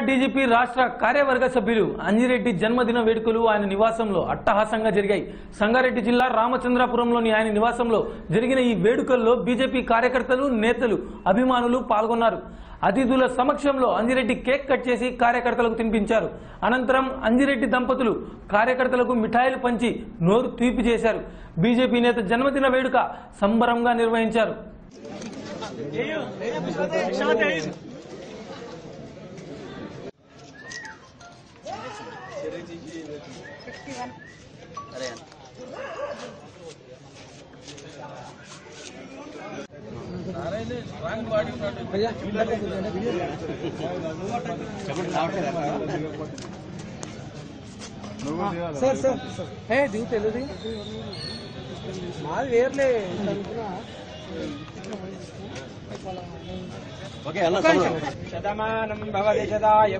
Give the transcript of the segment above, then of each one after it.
DGP రాష్ట్ర కార్యవర్గ సభ్యులు అంజిరెడ్డి జన్మదిన వేడుకలు ఆయన నివాసంలో అట్టహాసంగా జరిగాయి సంగారెడ్డి జిల్లా రామచంద్రాపురంలోని ఆయన నివాసంలో జరిగిన ఈ వేడుకల్లో బీజేపీ కార్యకర్తలు నేతలు అభిమానులు పాల్గొన్నారు అతిథుల సమక్షంలో అంజిరెడ్డి కేక్ కట్ చేసి కార్యకర్తలకు తినిపించారు అనంతరం అంజిరెడ్డి దంపతులు కార్యకర్తలకు మిఠాయిలు పంచి నోరు తీపి చేశారు బీజేపీ నేత జన్మదిన వేడుక సంబరంగా నిర్వహించారు సార్ సార్ ఏ దిగు తెలుగు మాది వేర్లే శతమానం భవతి శతాయ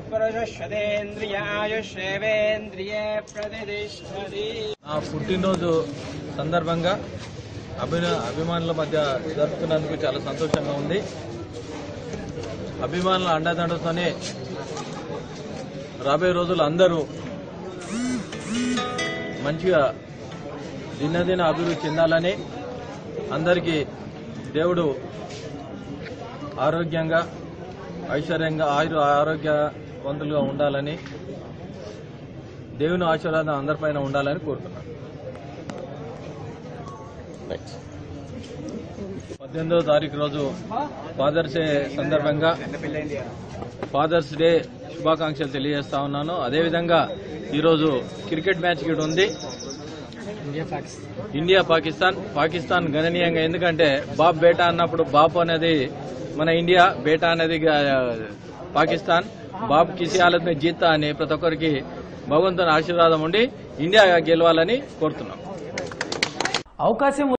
పురుషశతేంద్రియాయుష్యేవేంద్రియే ప్రతిష్టతి నా పుట్టినరోజు సందర్భంగా అభిన అభిమానుల మధ్య జరుపుతున్నందుకు చాలా సంతోషంగా ఉంది అభిమానుల అండదండతోనే రాబోయే రోజులు అందరూ మంచిగా దినదిన అభివృద్ధి చెందాలని అందరికీ దేవుడు ఆరోగ్యంగా ఐశ్వర్యంగా ఆయుర ఆరోగ్యవంతులుగా ఉండాలని దేవుని ఆశీర్వాదం అందరిపైన ఉండాలని కోరుతున్నాను పద్దెనిమిదవ తారీఖు రోజు ఫాదర్స్ డే సందర్భంగా ఫాదర్స్ డే శుభాకాంక్షలు తెలియజేస్తా ఉన్నాను అదేవిధంగా ఈరోజు క్రికెట్ మ్యాచ్ కూడా ఉంది ఇండియా పాకిస్తాన్ పాకిస్తాన్ గణనీయంగా ఎందుకంటే బాబ్ బేటా అన్నప్పుడు బాప్ అనేది మన ఇండియా బేటా అనేది గా- పాకిస్తాన్ బాబ్ కిసి హాలత్ మే జీతా అని ప్రతి ఒక్కరికి భగవంతుని ఆశీర్వాదం ఉండి ఇండియా గెలవాలని కోరుతున్నాం అవకాశం